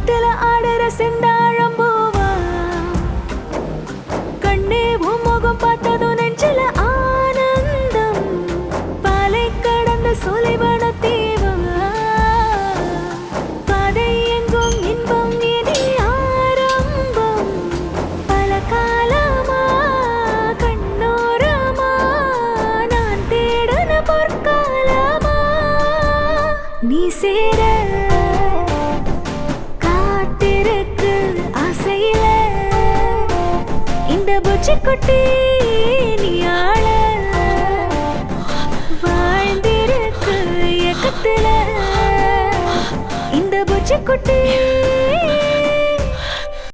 காத்துல ஆடுற செந்தாழம் பூவா கண்ணே உன் முகம் பார்த்ததும் நெஞ்சில ஆனந்தம் பாலை கடந்த சொலைவன தீவா பாதை எங்கும் இன்பம் இனி ஆரம்பம் பல காலமா கண்ணோரமா நான் தேடன பொற்காலமா நீ சேர காத்திருக்கு ஆசையில இந்த பூச்சிக்குட்டி நீ ஆள வாழ்ந்திருக்கு இயக்கத்துல இந்த பூச்சிக்குட்டி